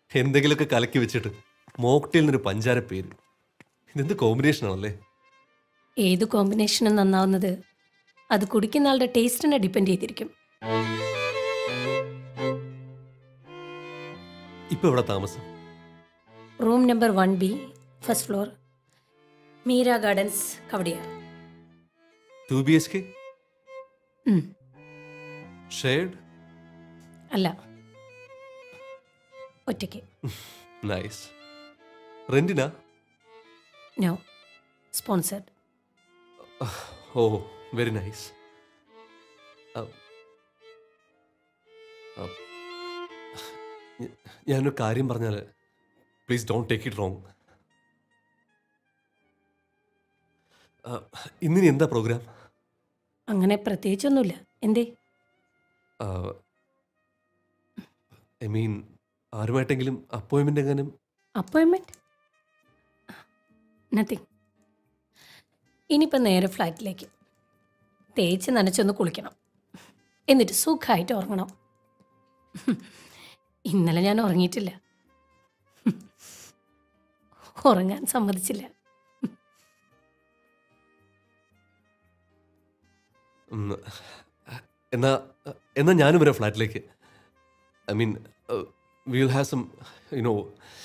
എന്തെങ്കിലുമൊക്കെ കലക്കി വെച്ചിട്ട് മോക്ടെയിൽ നിന്നൊരു പഞ്ചാര പേര് ഇതെന്ത് കോമ്പിനേഷൻ ആണല്ലേ ഏത് കോമ്പിനേഷനും നന്നാവുന്നത് അത് കുടിക്കുന്ന ആളുടെ ടേസ്റ്റിനെ ഡിപ്പെൻഡ് ചെയ്തിരിക്കും ഇപ്പൊ എവിടെ താമസം room number one B first floor Meera gardens Kowdiar two B H K ഉം, ഷെയർഡ് അല്ല ഒറ്റയ്ക്ക് നൈസ് റെന്റിനാ no sponsored oh very nice ഞാനൊരു കാര്യം പറഞ്ഞാൽ please don't take it wrong ഇന്നിനി എന്താ പ്രോഗ്രാം അങ്ങനെ പ്രത്യേകിച്ചൊന്നുമില്ല എന്തേ ഐ മീൻ ആരുമായിട്ടെങ്കിലും അപ്പോയിൻമെൻ്റ് എങ്ങാനും അപ്പോയിൻമെൻറ്റ് നത്തിങ് ഇനിയിപ്പം നേരെ ഫ്ലാറ്റിലേക്ക് തേച്ച് നനച്ചൊന്ന് കുളിക്കണം എന്നിട്ട് സുഖമായിട്ട് ഉറങ്ങണം ഇന്നലെ ഞാൻ ഉറങ്ങിയിട്ടില്ല ഉറങ്ങാൻ സമ്മതിച്ചില്ല ഉം, എന്നാ എന്നാ ഞാനും വരാം ഫ്ലാറ്റിലേക്ക് I mean will have some you know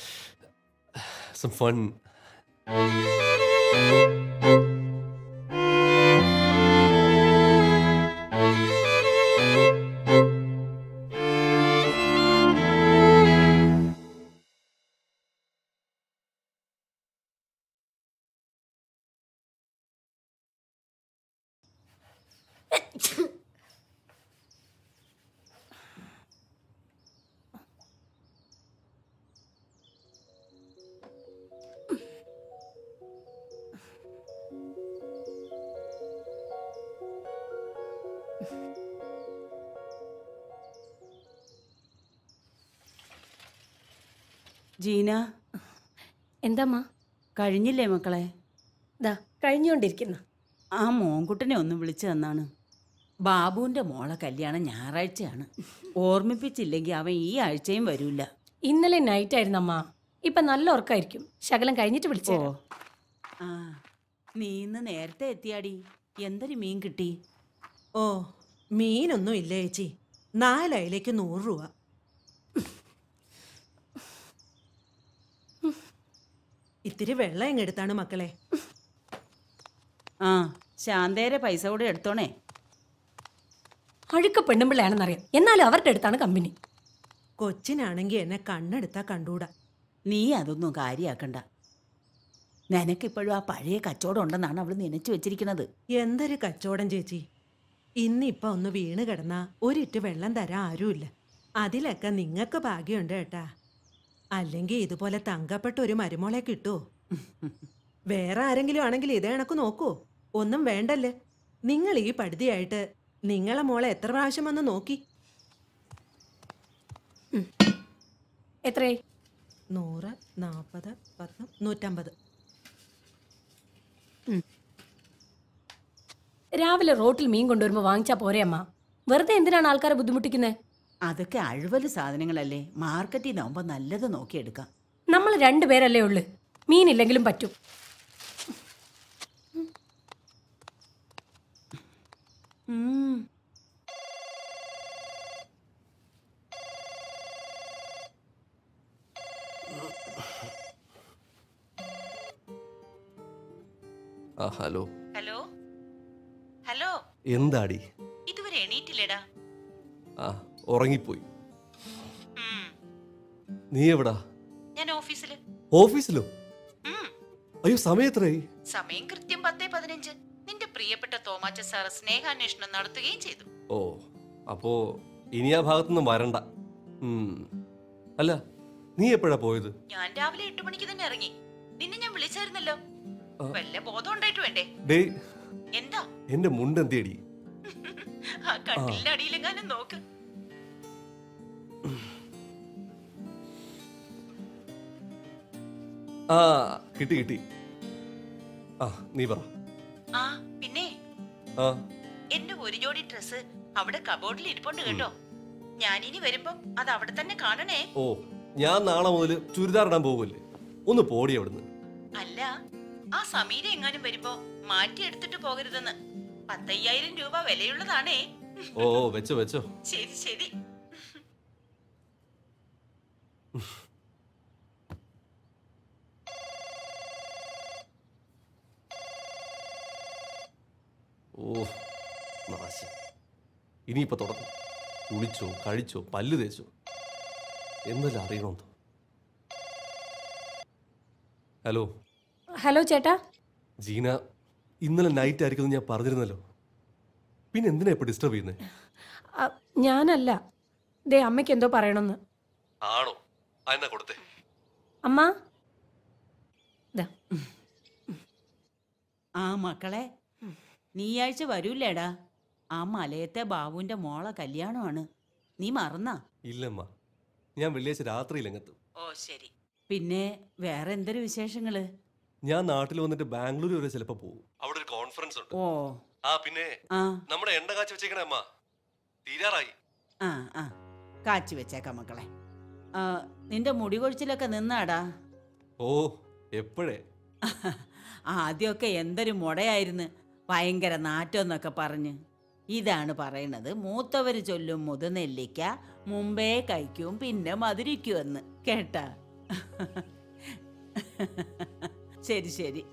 some fun Jeena എന്താമ്മ കഴിഞ്ഞില്ലേ മക്കളെ ദാ കഴിഞ്ഞുകൊണ്ടിരിക്കുന്നു ആ മോൻകുട്ടനെ ഒന്ന് വിളിച്ചു തന്നാണ് ബാബുവിന്റെ മോളെ കല്യാണം ഞായറാഴ്ചയാണ് ഓർമ്മിപ്പിച്ചില്ലെങ്കിൽ അവൻ ഈ ആഴ്ചയും വരൂല ഇന്നലെ നൈറ്റ് ആയിരുന്നു അമ്മ ഇപ്പൊ നല്ല ഉറക്കായിരിക്കും ശകലം കഴിഞ്ഞിട്ട് ഓ വിളിച്ചോ ആ നീ ഇന്ന് നേരത്തെ എത്തിയാടി എന്തൊരു മീൻ കിട്ടി ഓ മീനൊന്നും ഇല്ല ചേച്ചി നാലയിലേക്ക് നൂറ് രൂപ ഇത്തിരി വെള്ളം എങ്ങെടുത്താണ് മക്കളെ ആ ശാന്തേരെ പൈസ കൂടെ എടുത്തോണേ അഴുക്ക പെണ്ണുമ്പിള്ളയാണെന്നറിയാം എന്നാലും അവരുടെ അടുത്താണ് കമ്പനി കൊച്ചിനാണെങ്കിൽ എന്നെ കണ്ണെടുത്താ കണ്ടൂടാ നീ അതൊന്നും കാര്യാക്കണ്ട നിനക്കിപ്പോഴും ആ പഴയ കച്ചവടം ഉണ്ടെന്നാണ് അവൾ നനച്ചു വെച്ചിരിക്കുന്നത് എന്തൊരു കച്ചവടം ചേച്ചി ഇന്നിപ്പൊ ഒന്ന് വീണ് കിടന്നാ ഒരിറ്റ് വെള്ളം തരാൻ ആരുമില്ല അതിലൊക്കെ നിങ്ങൾക്ക് ഭാഗ്യമുണ്ട് കേട്ടാ അല്ലെങ്കിൽ ഇതുപോലെ തങ്കപ്പെട്ട ഒരു മരുമോളെ കിട്ടുമോ വേറെ ആരെങ്കിലും ആണെങ്കിൽ ഇതേ കണക്ക് നോക്കൂ ഒന്നും വേണ്ടല്ലേ നിങ്ങൾ ഈ പടുതിയായിട്ട് നിങ്ങളെ മോളെ എത്ര പ്രാവശ്യം വന്ന് നോക്കി എത്രയായി നൂറ് നാൽപ്പത് പത്ത് നൂറ്റമ്പത് രാവിലെ റോട്ടിൽ മീൻ കൊണ്ടുവരുമ്പോൾ വാങ്ങിച്ചാ പോരെ അമ്മ വെറുതെ എന്തിനാണ് ആൾക്കാരെ ബുദ്ധിമുട്ടിക്കുന്നത് അതൊക്കെ അഴുവല് സാധനങ്ങളല്ലേ മാർക്കറ്റിൽ നിന്നാകുമ്പോൾ നല്ലത് നോക്കിയെടുക്കാം നമ്മൾ രണ്ടുപേരല്ലേ ഉള്ളു മീനില്ലെങ്കിലും പറ്റും ഉം. ആ ഹലോ ഹലോ ഹലോ എന്താടി ഇതുവരെ എണീറ്റില്ലേടാ ആ ഉറങ്ങിപ്പോയി നീ എവിടാ ഞാൻ ഓഫീസില് ഓഫീസിലോ അയ്യോ സമയം എത്രയായി സമയം കൃത്യം പത്തേ പതിനഞ്ച് നിന്റെ പ്രിയപ്പെട്ട തോമാച്ച സാർ സ്നേഹാന്വേഷണം നടത്തുകയും ചെയ്തു ഓ അപ്പോ ഇനി ആ ഭാഗത്തുനിന്നും വരണ്ട ഉം. അല്ല നീ എപ്പോഴാ പോയത് ഞാൻ രാവിലെ എട്ട് മണിക്ക് തന്നെ ഇറങ്ങി നിന്നെ ഞാൻ വിളിച്ചായിരുന്നല്ലോ വല്ല ബോധം ഉണ്ടായിട്ട് വേണ്ടേ ഡേ എന്താ എന്റെ മുണ്ട് എന്തേടി ആ കട്ടിലിന്റെ അടിയിലെങ്ങാനും നോക്ക് ആ കിട്ടി കിട്ടി ആ നീ പറ ആ പിന്നെ ആ എന്റെ ഒരു ജോഡി ഡ്രസ്സ് അവിടെ കബോർഡിൽ ഇരിപ്പുണ്ട് കേട്ടോ ഞാനിനി വരുമ്പം അത് അവിടെ തന്നെ കാണണേ ഓ ഞാൻ നാളെ മുതൽ ചുരിദാർ ഇടാൻ പോകുമല്ലേ ഒന്ന് പോടി അവിടുന്ന് അല്ല ആ സമീര എങ്ങാനും വരുമ്പോ മാറ്റി എടുത്തിട്ട് പോകരുതെന്ന് പത്തയ്യായിരം രൂപ വിലയുള്ളതാണേ ഓ ഓ, വെച്ചോ വെച്ചോ ശരി ശരി ഓ നാശം ഇനിയിപ്പോ തുടങ്ങും കുളിച്ചോ കഴിച്ചോ പല്ല് തേച്ചോ എന്തെല്ലാം അറിയണമെന്ന് ഹലോ ഹലോ ചേട്ടാ ജീന ഇന്നലെ നൈറ്റ് ആയിരിക്കും ഞാൻ പറഞ്ഞിരുന്നല്ലോ പിന്നെ എന്തിനാ ഇപ്പൊ ഡിസ്റ്റർബ് ചെയ്യുന്നത് അ, ഞാനല്ല ദേ അമ്മയ്ക്ക് എന്തോ പറയണമെന്ന് ആണോ എന്നാ കൊടുത്തേ അമ്മ ദാ ആ മക്കളെ നീ ഈ ആഴ്ച വരൂലേടാ ആ മലയത്തെ ബാബുവിന്റെ മോളെ കല്യാണമാണ് നീ മറന്നാ ഇല്ലമ്മ ഞാൻ വെള്ളിയാഴ്ച രാത്രിയിലെങ്ങെത്തും ഓ ശരി പിന്നെ വേറെ എന്തൊരു വിശേഷങ്ങള് ഞാൻ നാട്ടിൽ വന്നിട്ട് ബാംഗ്ലൂർ വരെ ചിലപ്പോ പോകും അവിടെ ഒരു കോൺഫറൻസ് ഉണ്ട് ഓ ആ പിന്നെ ആ നമ്മുടെ എണ്ണ കാച്ചി വെച്ചേക്കണേ അമ്മ തീരാറായി ആ ആ കാച്ചി വെച്ചേക്കാം മക്കളെ ആ, നിന്റെ മുടി കൊഴിച്ചിലൊക്കെ നിന്നാടാ ഓ എപ്പോഴേ ആദ്യമൊക്കെ എന്തൊരു മുടയായിരുന്നു ഭയങ്കര നാറ്റം എന്നൊക്കെ പറഞ്ഞ് ഇതാണ് പറയണത് മൂത്തവര് ചൊല്ലും മുതുനെല്ലിക്ക മുമ്പേ കഴിക്കും പിന്നെ മധുരിക്കുമെന്ന് കേട്ടാ ശരി ശരി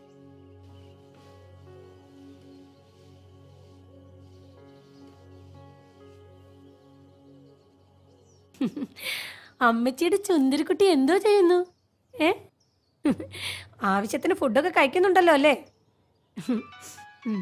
അമ്മച്ചിയുടെ ചുന്തിരിക്കുട്ടി എന്തോ ചെയ്യുന്നു ഏ ആവശ്യത്തിന് ഫുഡൊക്കെ കഴിക്കുന്നുണ്ടല്ലോ അല്ലേ ഉം.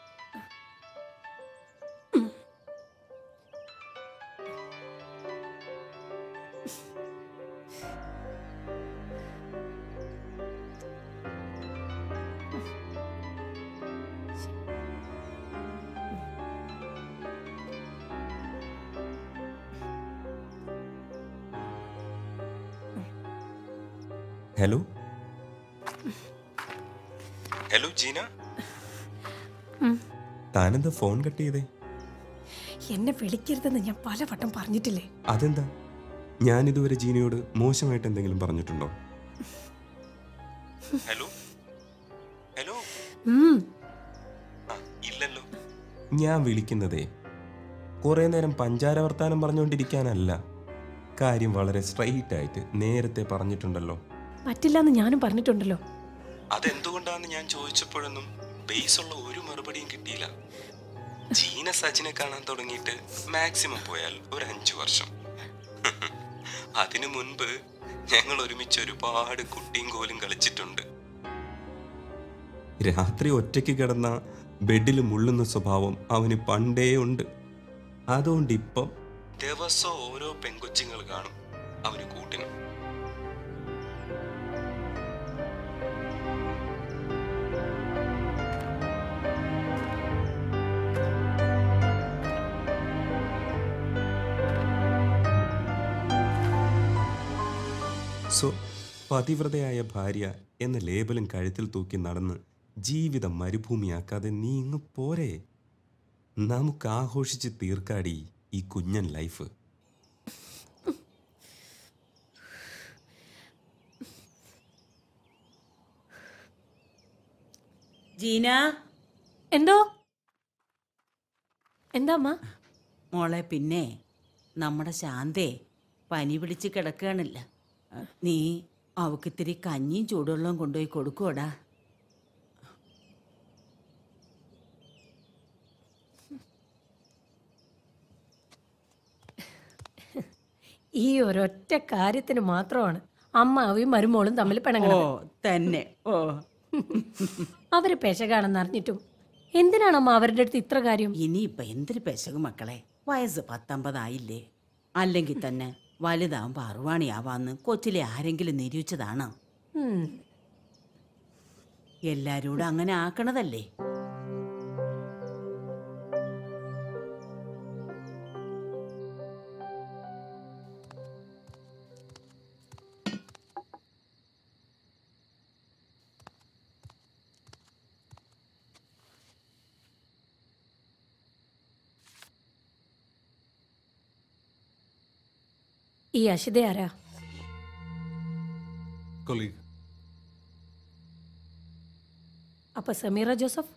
ഹലോ ഹലോ ജീന താനെന്താ ഫോൺ കട്ട് ചെയ്തേ എന്നെ വിളിക്കരുതെന്ന് ഞാൻ പലവട്ടം പറഞ്ഞിട്ടില്ലേ അതെന്താ ഞാൻ ഇതുവരെ ജീനയോട് മോശമായിട്ട് എന്തെങ്കിലും പറഞ്ഞിട്ടുണ്ടോ ഹലോ ഹലോ ഉം. ഇല്ലല്ലോ ഞാൻ വിളിക്കുന്നതേ കുറെ നേരം പഞ്ചാര വർത്താനം പറഞ്ഞുകൊണ്ടിരിക്കാനല്ല കാര്യം വളരെ സ്ട്രൈറ്റ് ആയിട്ട് നേരത്തെ പറഞ്ഞിട്ടുണ്ടല്ലോ പറ്റില്ലാന്ന് ഞാനും പറഞ്ഞിട്ടുണ്ടല്ലോ അതെന്തുകൊണ്ടാന്ന് ഞാൻ ചോദിച്ചപ്പോഴൊന്നും ബേസ് ഉള്ള ഒരു മറുപടിയും കിട്ടിയില്ല ജീന സച്ചിനെ കാണാൻ തുടങ്ങിയിട്ട് മാക്സിമം പോയാൽ ഒരു അഞ്ചു വർഷം അതിനു മുൻപ് ഞങ്ങൾ ഒരുമിച്ച് ഒരുപാട് കുട്ടിയും കോലും കളിച്ചിട്ടുണ്ട് രാത്രി ഒറ്റയ്ക്ക് കിടന്ന ബെഡിൽ മുള്ളുന്ന സ്വഭാവം അവന് പണ്ടേ ഉണ്ട് അതുകൊണ്ട് ഇപ്പം ദിവസം ഓരോ പെൺകൊച്ചുങ്ങൾ കാണും അവന് കൂട്ടിന് സോ പതിവ്രതയായ ഭാര്യ എന്ന ലേബലും കഴുത്തിൽ തൂക്കി നടന്ന് ജീവിതം മരുഭൂമിയാക്കാതെ നീ ഇങ്ങ് പോരെ നമുക്ക് ആഘോഷിച്ച് തീർക്കാടി ഈ കുഞ്ഞൻ ലൈഫ് ജീന എന്തോ എന്താ അമ്മ മോളെ പിന്നെ നമ്മുടെ ശാന്തേ പനി പിടിച്ച് കിടക്കുകയാണില്ല നീ അവക്കിത്തിരി കഞ്ഞിയും ചൂടുവെള്ളവും കൊണ്ടുപോയി കൊടുക്കുവോടാ ഈ ഒരൊറ്റ കാര്യത്തിന് മാത്രമാണ് അമ്മാവിയും മരുമോളും തമ്മിൽ ഓ പിണങ്ങുന്നത് തന്നെ ഓ അവര് പെശകാണെന്ന് അറിഞ്ഞിട്ടും എന്തിനാണ് അമ്മ അവരുടെ അടുത്ത് ഇത്ര കാര്യം ഇനിയിപ്പൊ എന്തൊരു പെശക് മക്കളെ വയസ്സ് പത്തൊമ്പതായില്ലേ അല്ലെങ്കിൽ തന്നെ വലുതാവുമ്പോ അറുവാണിയാവാന്ന് കൊച്ചിലെ ആരെങ്കിലും നിരൂപിച്ചതാണോ ഉം. എല്ലാരോടും അങ്ങനെ ആക്കണതല്ലേ ഈ അശിത ആരാ കൊളീഗ് അപ്പൊ സമീറ ജോസഫ്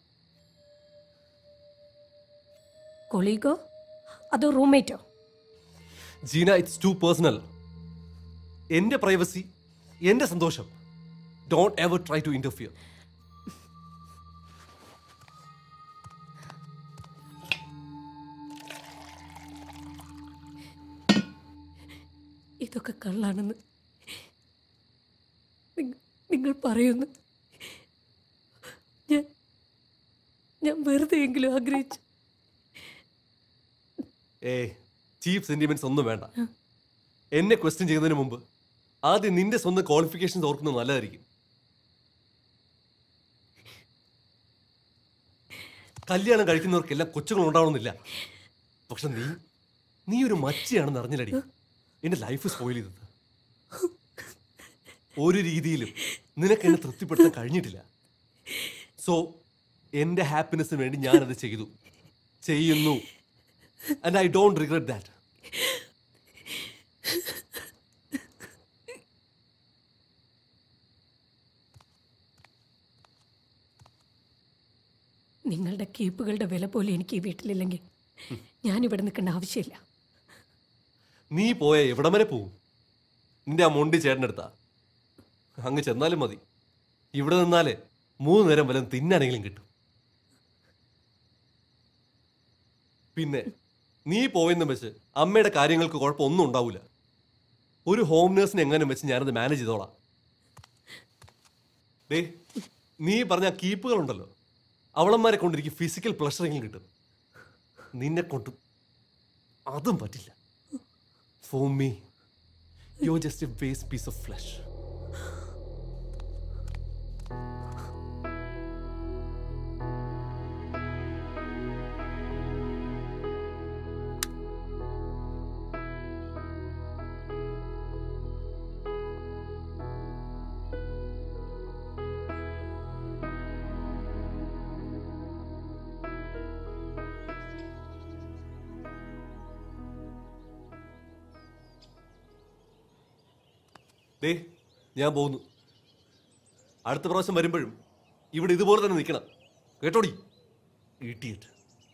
കൊളീഗോ അതോ റൂംമേറ്റോ ജീന ഇറ്റ്സ് ടു പേഴ്സണൽ എൻ്റെ പ്രൈവസി എൻ്റെ സന്തോഷം don't ever try to interfere ഇതൊക്കെ കള്ളാണെന്ന് നിങ്ങ- നിങ്ങൾ പറയുന്നു ഞാൻ ഞാൻ വെറുതെ എങ്കിലും ആഗ്രഹിച്ചു ഏ ചീപ്പ് സെന്റിമെന്റ്സ് ഒന്നും വേണ്ട എന്നെ ക്വസ്റ്റ്യൻ ചെയ്യുന്നതിന് മുമ്പ് ആദ്യം നിന്റെ സ്വന്തം ക്വാളിഫിക്കേഷൻസ് ഓർക്കുന്നത് നല്ലതായിരിക്കും കല്യാണം കഴിക്കുന്നവർക്കെല്ലാം കൊച്ചുകൾ ഉണ്ടാവണമെന്നില്ല പക്ഷെ നീ നീ ഒരു മച്ചിയാണെന്ന് അറിഞ്ഞില്ലടി എന്റെ ലൈഫ് സ്പോയിൽ ചെയ്തത് ഒരു രീതിയിലും നിനക്ക് എന്നെ തൃപ്തിപ്പെടുത്താൻ കഴിഞ്ഞിട്ടില്ല സോ എന്റെ ഹാപ്പിനെസ്സിന് വേണ്ടി ഞാനത് ചെയ്തു ചെയ്യുന്നു and I don't regret that നിങ്ങളുടെ കേപ്പുകളുടെ വില പോലും എനിക്ക് ഈ വീട്ടിലില്ലെങ്കിൽ ഞാനിവിടെ നിൽക്കേണ്ട ആവശ്യമില്ല നീ പോയ എവിടം വരെ പോവും നിന്റെ ആ മൊണ്ടി ചേട്ടനെടുത്താ അങ്ങ് ചെന്നാലും മതി ഇവിടെ നിന്നാലേ മൂന്ന് നേരം വല്ലതും തിന്നാനെങ്കിലും കിട്ടും പിന്നെ നീ പോയെന്ന് വെച്ച് അമ്മയുടെ കാര്യങ്ങൾക്ക് കുഴപ്പമൊന്നും ഉണ്ടാവില്ല ഒരു ഹോം നേഴ്സിനെ എങ്ങനെ വെച്ച് ഞാനത് മാനേജ് ചെയ്തോളാം ഡേ നീ പറഞ്ഞ ആ കീപ്പുകളുണ്ടല്ലോ അവളന്മാരെ കൊണ്ട് എനിക്ക് ഫിസിക്കൽ പ്ലഷറെങ്കിലും കിട്ടും നിന്നെ കൊണ്ട് അതും പറ്റില്ല For me, you're just a waste piece of flesh. ദേ ഞാൻ പോകുന്നു അടുത്ത പ്രാവശ്യം വരുമ്പോഴും ഇവിടെ ഇതുപോലെ തന്നെ നിൽക്കണം കേട്ടോടി ഇട്ടിയിട്ട്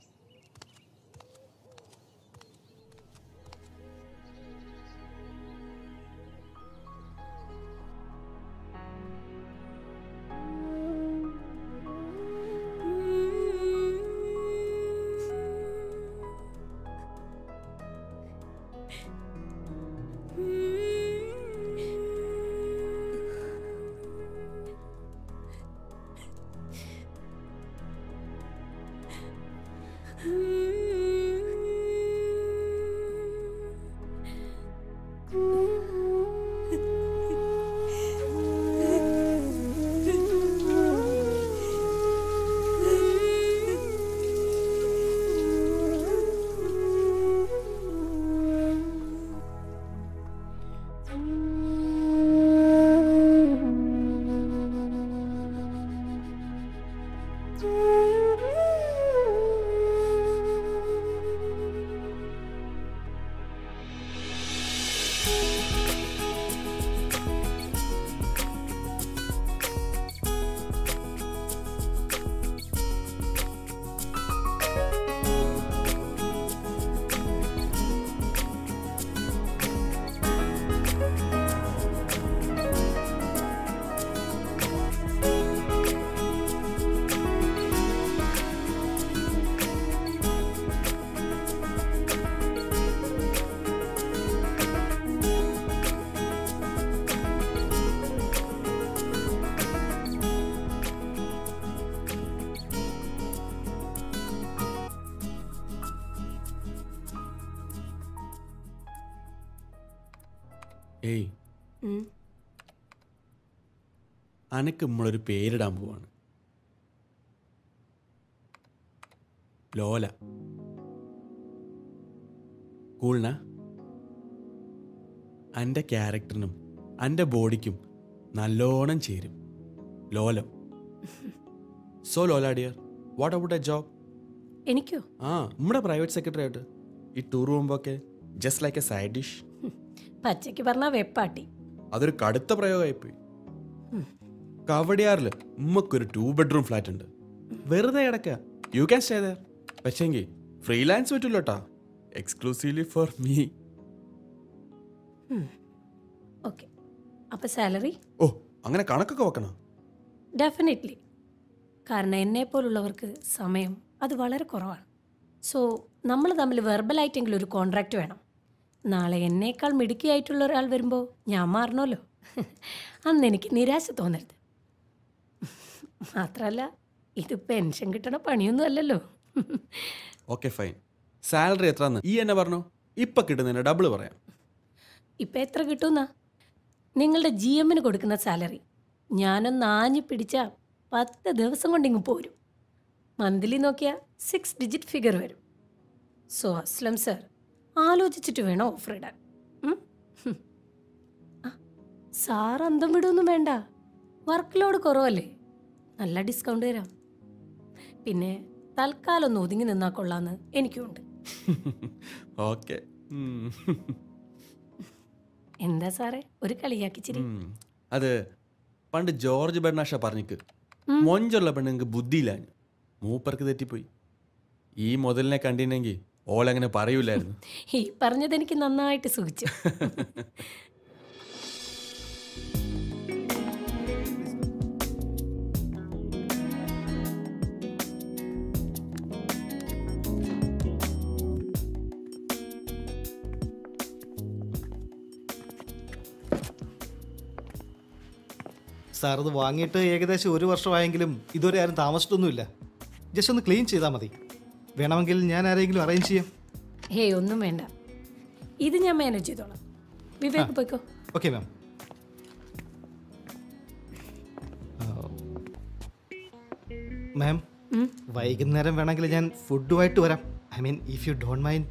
ഏയ് അനക്ക് നമ്മളൊരു പേരിടാൻ പോവാണ് ലോല കൂൾന എൻ്റെ ക്യാരക്ടറിനും എൻ്റെ ബോഡിക്കും നല്ലോണം ചേരും ലോലം സോ ലോല dear what about a job എനിക്കോ ആ നമ്മുടെ പ്രൈവറ്റ് സെക്രട്ടറി ആയിട്ട് ഈ ടൂർ പോകുമ്പോൾ just like a side dish പച്ചയ്ക്ക് പറഞ്ഞാൽ വെപ്പാട്ടി അതൊരു കടുത്ത പ്രയോഗമായിപ്പോയി കവടിയാറിൽ ഉമ്മക്കൊരു ടൂ ബെഡ്റൂം ഫ്ലാറ്റ് ഉണ്ട് വെറുതെ കിടക്കുക യു ക്യാൻ സ്റ്റേ ദർ പക്ഷേങ്കിൽ ഫ്രീലാൻസ് പറ്റില്ല കേട്ടാ എക്സ്ക്ലൂസീവ്ലി ഫോർ മീ ഓക്കെ അപ്പോൾ സാലറി ഓ അങ്ങനെ കണക്കൊക്കെ വെക്കണം ഡെഫിനറ്റ്ലി കാരണം എന്നെപ്പോലുള്ളവർക്ക് സമയം അത് വളരെ കുറവാണ് സോ നമ്മൾ തമ്മിൽ വെർബലായിട്ടെങ്കിലും ഒരു കോൺട്രാക്റ്റ് വേണം നാളെ എന്നേക്കാൾ മിടുക്കിയായിട്ടുള്ള ഒരാൾ വരുമ്പോൾ ഞാൻ മാറണമല്ലോ അന്ന് എനിക്ക് നിരാശ തോന്നരുത് മാത്രമല്ല ഇത് പെൻഷൻ കിട്ടണ പണിയൊന്നും അല്ലല്ലോ ഓക്കെ ഫൈൻ സാലറി എത്രന്ന് ഈ എന്നെ പറഞ്ഞു ഇപ്പൊ കിട്ടുന്നതിന് ഡബിൾ പറയാം ഇപ്പം എത്ര കിട്ടുമെന്നാ നിങ്ങളുടെ ജി എമ്മിന് കൊടുക്കുന്ന സാലറി ഞാനൊന്ന് ആഞ്ഞു പിടിച്ച പത്ത് ദിവസം കൊണ്ടിങ്ങ് പോരും മന്ത്ലി നോക്കിയാൽ സിക്സ് ഡിജിറ്റ് ഫിഗർ വരും സോ അസ്ലം സർ ആലോചിച്ചിട്ട് വേണം ഓഫർ ഇടാൻ ഉം? ഹും. ആ, സാർ അന്തം വിടൊന്നും വേണ്ട വർക്ക് ലോഡ് കുറവല്ലേ നല്ല ഡിസ്കൗണ്ട് തരാം പിന്നെ തൽക്കാലം ഒന്ന് ഒതുങ്ങി നിന്നാൽ കൊള്ളാന്ന് എനിക്കുണ്ട് ഓക്കെ എന്താ സാറേ ഒരു കളിയാക്കിച്ചിരി അത് പണ്ട് ജോർജ് ബെർണാഷ പറഞ്ഞിക്ക് ഉം. മൊഞ്ചുള്ള പെണ്ണുങ്ങൾക്ക് ബുദ്ധിയില്ലാഞ്ഞു മൂപ്പർക്ക് തെറ്റിപ്പോയി ഈ മുതലിനെ കണ്ടിനെങ്കിൽ ഓളങ്ങനെ പറയൂലായിരുന്നു ഈ പറഞ്ഞത് എനിക്ക് നന്നായിട്ട് സുഖിച്ചു സാർ ഇത് വാങ്ങിയിട്ട് ഏകദേശം ഒരു വർഷമായെങ്കിലും ഇതുവരെ ആരും താമസിച്ചിട്ടൊന്നുമില്ല ജസ്റ്റ് ഒന്ന് ക്ലീൻ ചെയ്താൽ മതി വേണമെങ്കിൽ ഞാൻ ആരെങ്കിലും അറേഞ്ച് ചെയ്യാം ഹേയ് ഒന്നും വേണ്ട ഇത് ഞാൻ മാനേജ് ചെയ്തോളാം വിവേക് പോയിക്കോ ഓക്കെ മാം മാം ഉം. വൈകുന്നേരം വേണമെങ്കിൽ ഞാൻ ഫുഡുമായിട്ട് വരാം I mean if you don't mind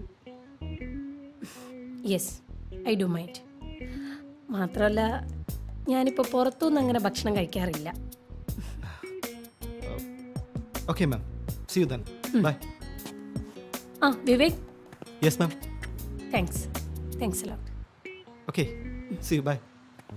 yes I do mind മാത്രമല്ല ഞാനിപ്പോൾ പുറത്തുനിന്ന് അങ്ങനെ ഭക്ഷണം കഴിക്കാറില്ല okay ma'am see you then bye ആ Vivek yes ma'am thanks thanks a lot okay see you bye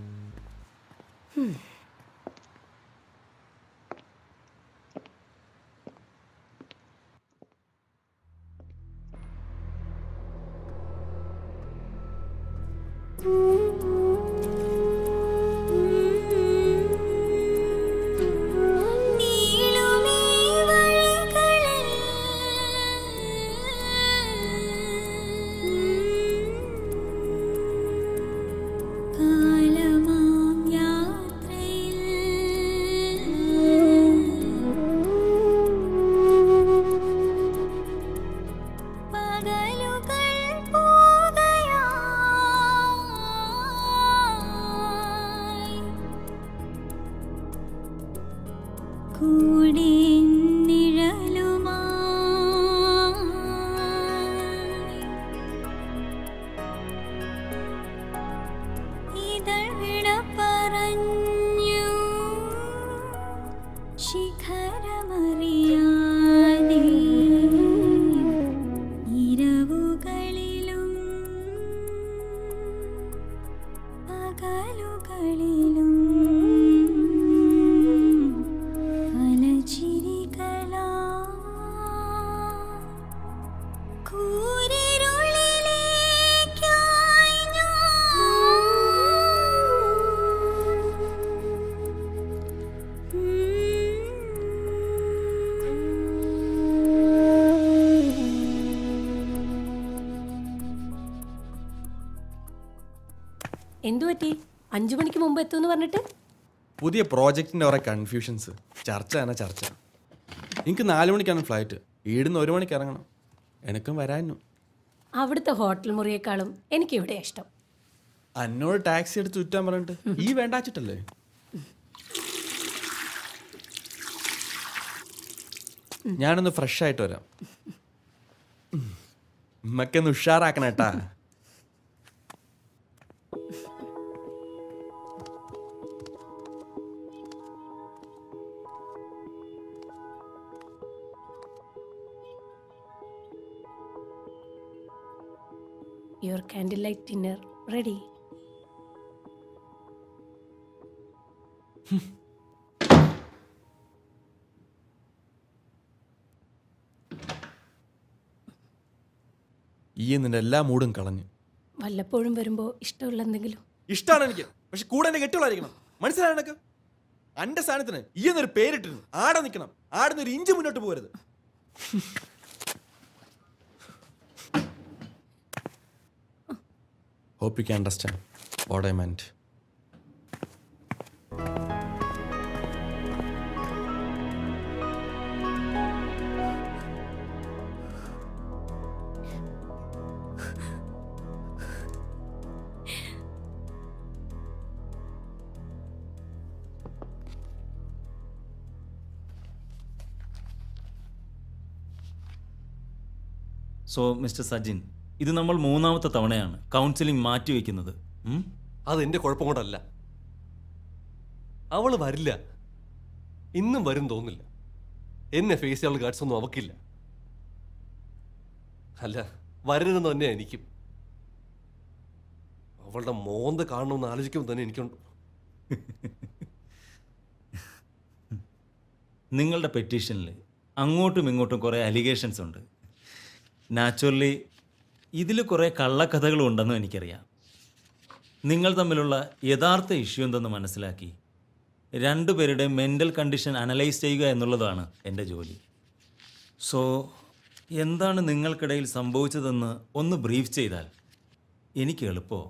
നീളുമീ വഴികളിൽ കാലമാം യാത്രയിൽ പകലുകൾ പോകയായി കൂടെ നിഴലുമായി ഇതൾ വിട പറഞ്ഞു ശിഖരമറിയാതെ ഇരവുകളിലും പകലുകളിലും പല ചിരികളാ കൂരിരുളിലേക്കായി എന്തു പറ്റി അഞ്ചു മണിക്ക് മുമ്പ് എത്തുമെന്ന് പറഞ്ഞിട്ട് പുതിയ പ്രോജക്റ്റിന്റെ കുറെ കൺഫ്യൂഷൻസ് ചർച്ച തന്നെ ചർച്ച എനിക്ക് നാല് മണിക്കാണ് ഫ്ലൈറ്റ് ഈടുന്ന് ഒരു മണിക്ക് ഇറങ്ങണം എനിക്കും വരാനു അവിടുത്തെ ഹോട്ടൽ മുറിയേക്കാളും എനിക്കിവിടെ ഇഷ്ടം എന്നോട് ടാക്സി എടുത്ത് ചുറ്റാൻ പറഞ്ഞിട്ട് ഈ വേണ്ടാച്ചിട്ടല്ലേ ഞാനൊന്ന് ഫ്രഷ് ആയിട്ട് വരാം ഉമ്മക്കൊന്ന് ഉഷാറാക്കണം കേട്ടാ your candle light dinner ready ഈ നിന്റെ എല്ലാ മൂടും കളഞ്ഞു വല്ലപ്പോഴും വരുമ്പോൾ ഇഷ്ടമുള്ള എന്തെങ്കിലും ഇഷ്ടമാണ് എനിക്ക് പക്ഷെ കൂടെ എന്നെ കെട്ടുള്ളായിരിക്കണം മനസ്സിലായോ നിനക്ക് അന്റെ സ്ഥാനത്തിന് ഈ എന്നൊരു പേരിട്ടിരുന്നു ആടെ നിൽക്കണം ആടുന്ന ഒരു ഇഞ്ച് മുന്നോട്ട് പോരുത് hope you can understand what I meant so mister Sajin ഇത് നമ്മൾ മൂന്നാമത്തെ തവണയാണ് കൗൺസിലിംഗ് മാറ്റിവെക്കുന്നത് ഉം? അത് എന്റെ കുഴപ്പം കൊണ്ടല്ല അവള് വരില്ല ഇന്നും വരും തോന്നില്ല എന്നെ ഫേസ് ചെയ്യാനുള്ള ഗാഡ്സ് ഒന്നും അവക്കില്ല അല്ല വരരുതെന്ന് തന്നെയാ എനിക്കും അവളുടെ മോന്ത കാണണമെന്ന് ആലോചിക്കുമ്പോൾ തന്നെ എനിക്കുണ്ട് നിങ്ങളുടെ പെറ്റീഷനിൽ അങ്ങോട്ടും ഇങ്ങോട്ടും കുറേ അലിഗേഷൻസ് ഉണ്ട് നാച്ചുറലി ഇതിൽ കുറേ കള്ളക്കഥകളും ഉണ്ടെന്നും എനിക്കറിയാം നിങ്ങൾ തമ്മിലുള്ള യഥാർത്ഥ ഇഷ്യൂ എന്തെന്ന് മനസ്സിലാക്കി രണ്ടുപേരുടെ മെൻ്റൽ കണ്ടീഷൻ അനലൈസ് ചെയ്യുക എന്നുള്ളതാണ് എൻ്റെ ജോലി സോ എന്താണ് നിങ്ങൾക്കിടയിൽ സംഭവിച്ചതെന്ന് ഒന്ന് ബ്രീഫ് ചെയ്താൽ എനിക്ക് എളുപ്പമോ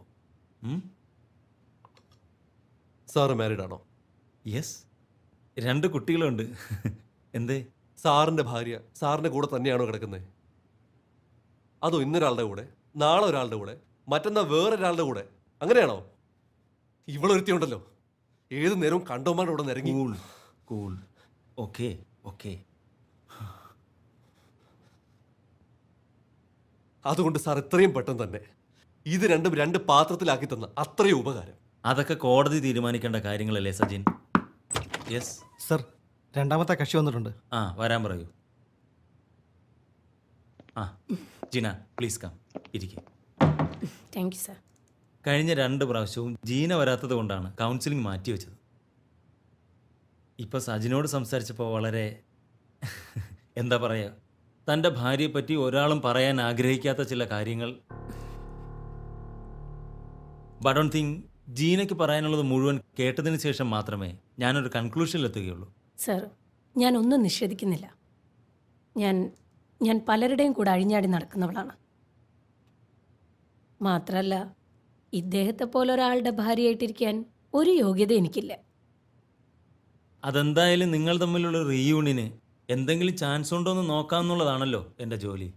സാറ് മാരീഡ് ആണോ യെസ് രണ്ട് കുട്ടികളുണ്ട് എന്തേ സാറിന്റെ ഭാര്യ സാറിന്റെ കൂടെ തന്നെയാണോ കിടക്കുന്നത് അതോ ഇന്നൊരാളുടെ കൂടെ നാളെ ഒരാളുടെ കൂടെ മറ്റന്നാ വേറൊരാളുടെ കൂടെ അങ്ങനെയാണോ ഇവളൊരുത്തിയുണ്ടല്ലോ ഏത് നേരവും കണ്ടോമാരുടെ കൂടെ നിരങ്ങി കൂൾ കൂൾ ഓക്കെ ഓക്കെ അതുകൊണ്ട് സാർ എത്രയും പെട്ടെന്ന് തന്നെ ഇത് രണ്ടും രണ്ട് പാത്രത്തിലാക്കി തന്ന അത്രയും ഉപകാരം അതൊക്കെ കോടതി തീരുമാനിക്കേണ്ട കാര്യങ്ങളല്ലേ സജിൻ യെസ് സർ രണ്ടാമത്തെ കക്ഷി വന്നിട്ടുണ്ട് ആ വരാൻ പറയൂ ആ ജിന പ്ലീസ് കം ഇരിക്കെ താങ്ക് യു സാർ കഴിഞ്ഞ രണ്ട് പ്രാവശ്യവും ജീന വരാത്തത് കൊണ്ടാണ് കൗൺസിലിംഗ് മാറ്റിവെച്ചത് ഇപ്പോൾ സജിനോട് സംസാരിച്ചപ്പോൾ വളരെ എന്താ പറയുക തൻ്റെ ഭാര്യയെപ്പറ്റി ഒരാളും പറയാൻ ആഗ്രഹിക്കാത്ത ചില കാര്യങ്ങൾ ബട്ട് ഡോൺ തിങ്ക് ജീനയ്ക്ക് പറയാനുള്ളത് മുഴുവൻ കേട്ടതിന് ശേഷം മാത്രമേ ഞാനൊരു കൺക്ലൂഷനിലെത്തുകയുള്ളൂ സർ ഞാൻ ഒന്നും നിഷേധിക്കുന്നില്ല ഞാൻ ഞാൻ പലരുടെയും കൂടെ അഴിഞ്ഞാടി നടക്കുന്നവളാണ് മാത്രമല്ല ഇദ്ദേഹത്തെ പോലെ ഒരാളുടെ ഭാര്യയായിട്ടിരിക്കാൻ ഒരു യോഗ്യത എനിക്കില്ല അതെന്തായാലും നിങ്ങൾ തമ്മിലുള്ള റീയൂണിന് എന്തെങ്കിലും ചാൻസ് ഉണ്ടോ എന്ന് നോക്കാമെന്നുള്ളതാണല്ലോ എൻ്റെ ജോലി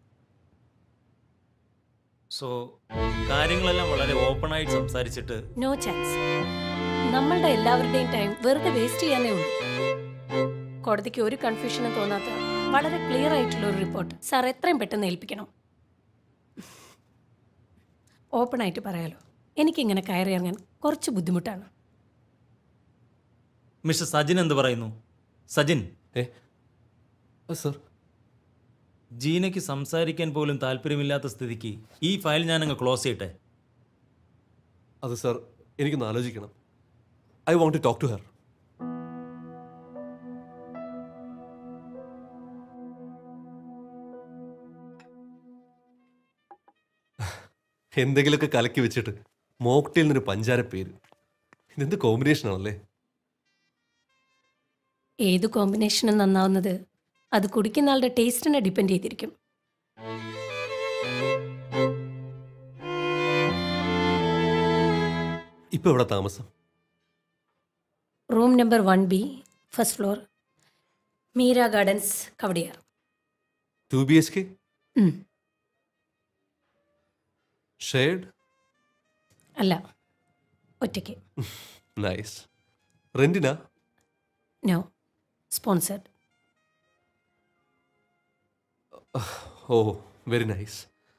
സോ കാര്യങ്ങളെല്ലാം വളരെ ഓപ്പണായിട്ട് സംസാരിച്ചിട്ട് നോ ചാൻസ് നമ്മളുടെ എല്ലാവരുടെയും ടൈം വെറുതെ വേസ്റ്റ് ചെയ്യാനേ ഉള്ളൂ കോടതിക്ക് ഒരു കൺഫ്യൂഷനും തോന്നാത്ത വളരെ ക്ലിയർ ആയിട്ടുള്ള ഒരു റിപ്പോർട്ട് സാർ എത്രയും പെട്ടെന്ന് ഏൽപ്പിക്കണം ഓപ്പൺ ആയിട്ട് പറയാലോ എനിക്കിങ്ങനെ കയറി ഇറങ്ങാൻ കുറച്ച് ബുദ്ധിമുട്ടാണ് മിസ്റ്റർ സജിൻ എന്ത് പറയുന്നു സജിൻ ഏ സർ ജീനയ്ക്ക് സംസാരിക്കാൻ പോലും താല്പര്യമില്ലാത്ത സ്ഥിതിക്ക് ഈ ഫയൽ ഞാനങ്ങ് ക്ലോസ് ചെയ്യട്ടെ അത് സർ എനിക്കൊന്ന് ആലോചിക്കണം I want to talk to her എന്തെങ്കിലുമൊക്കെ കലക്കി വെച്ചിട്ട് മോക്ടെയിൽ നിന്നൊരു പഞ്ചാര പേര് ഇതെന്ത് കോമ്പിനേഷൻ ആണല്ലേ ഏത് കോമ്പിനേഷനും നന്നാവുന്നത് അത് കുടിക്കുന്ന ആളുടെ ടേസ്റ്റിനെ ഡിപ്പെൻഡ് ചെയ്തിരിക്കും ഇപ്പൊ എവിടെ താമസം room number one B first floor Meera gardens Kowdiar two B H K ഉം. ഷെയ്ഡ് അല്ല ഒറ്റയ്ക്ക് നൈസ് റെന്റിനാ no sponsored oh very nice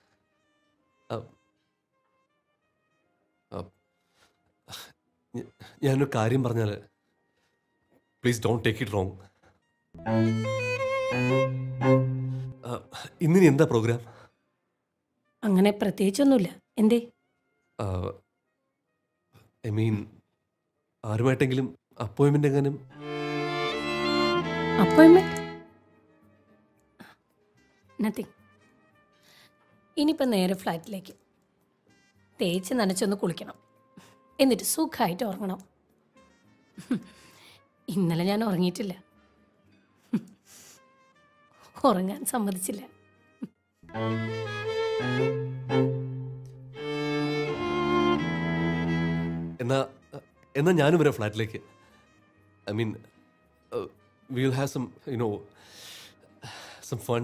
ഞാനൊരു കാര്യം പറഞ്ഞാൽ please don't take it wrong ഇന്നിനി എന്താ പ്രോഗ്രാം അങ്ങനെ പ്രത്യേകിച്ചൊന്നുമില്ല എന്തേ ഐ മീൻ ആരുമായിട്ടെങ്കിലും അപ്പോയിൻമെൻ്റ് എങ്ങാനും അപ്പോയിൻമെന്റ് നത്തിങ് ഇനിയിപ്പം നേരെ ഫ്ലാറ്റിലേക്ക് തേച്ച് നനച്ചൊന്ന് കുളിക്കണം എന്നിട്ട് സുഖമായിട്ട് ഉറങ്ങണം ഇന്നലെ ഞാൻ ഉറങ്ങിയിട്ടില്ല ഉറങ്ങാൻ സമ്മതിച്ചില്ല എന്നാ എന്നാ ഞാനും വരാം ഫ്ലാറ്റിലേക്ക് I mean will have some you know some fun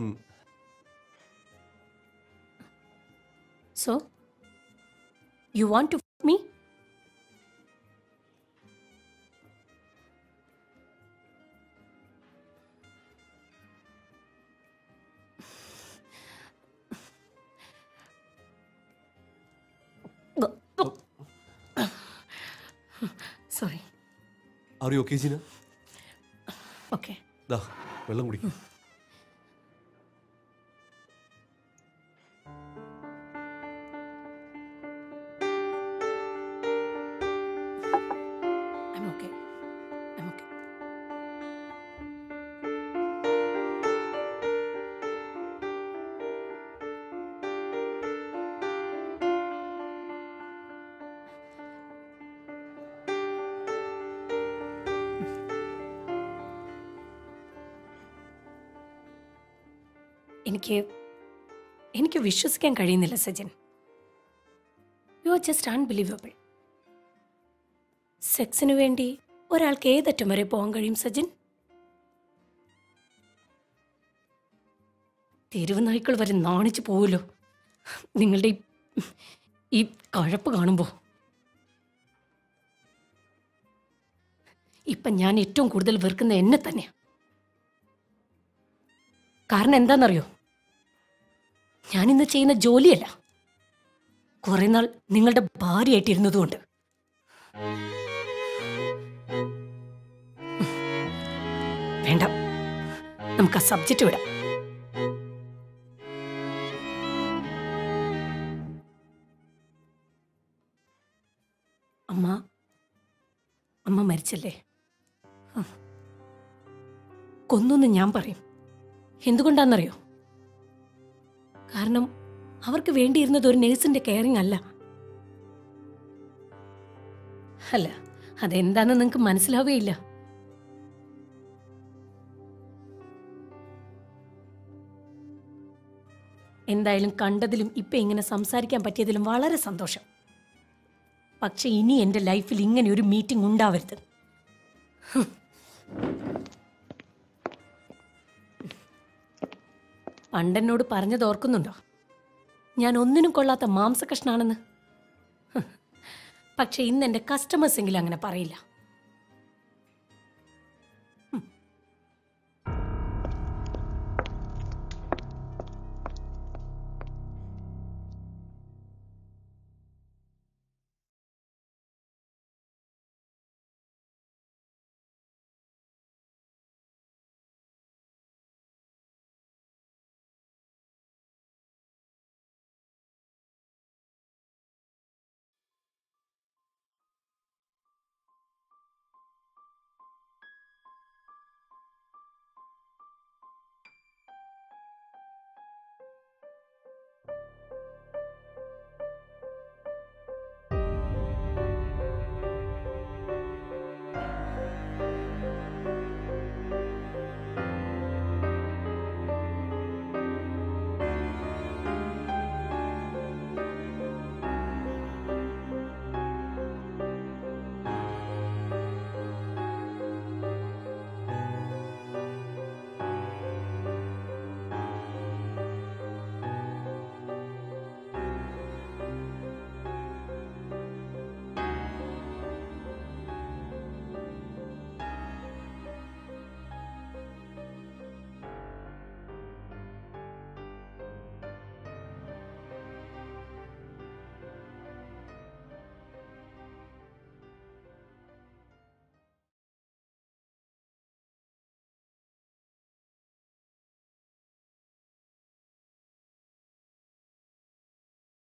so you want to me sorry are you okay Jeena okay ദാ വെള്ളം കുടിക്കും I'm okay. I'm okay. എനിക്ക് എനിക്ക് വിശ്വസിക്കാൻ കഴിയുന്നില്ല Sajin you are just unbelievable സെക്സിന് വേണ്ടി ഒരാൾക്ക് ഏതറ്റം വരെ പോകാൻ കഴിയും സജിൻ തെരുവ് നായ്ക്കൾ വരെ നാണിച്ചു പോവുമല്ലോ നിങ്ങളുടെ ഈ ഈ കഴപ്പ് കാണുമ്പോൾ ഇപ്പം ഞാൻ ഏറ്റവും കൂടുതൽ വെറുക്കുന്ന എന്നെ തന്നെയാ കാരണം എന്താണെന്നറിയോ ഞാനിന്ന് ചെയ്യുന്ന ജോലിയല്ല കുറെ നാൾ നിങ്ങളുടെ ഭാര്യയായിട്ടിരുന്നതുകൊണ്ട് വേണ്ട നമുക്ക് ആ സബ്ജക്റ്റ് വിടാം അമ്മ അമ്മ മരിച്ചല്ലേ ആ. കൊന്നെന്ന് ഞാൻ പറയും എന്തുകൊണ്ടാണെന്നറിയോ കാരണം അവർക്ക് വേണ്ടിയിരുന്നത് ഒരു നേഴ്സിന്റെ കെയറിങ് അല്ല അല്ല അതെന്താണെന്ന് നിങ്ങൾക്ക് മനസ്സിലാവുകയില്ല എന്തായാലും കണ്ടതിലും ഇപ്പം ഇങ്ങനെ സംസാരിക്കാൻ പറ്റിയതിലും വളരെ സന്തോഷം പക്ഷെ ഇനി എൻ്റെ ലൈഫിൽ ഇങ്ങനെ ഒരു മീറ്റിംഗ് ഉണ്ടാവരുത് ഹും. പണ്ടെന്നോട് പറഞ്ഞത് ഓർക്കുന്നുണ്ടോ ഞാൻ ഒന്നിനും കൊള്ളാത്ത മാംസകഷ്ണാണെന്ന് ഹ്. പക്ഷെ ഇന്ന് എൻ്റെ കസ്റ്റമേഴ്സ് എങ്കിലും അങ്ങനെ പറയില്ല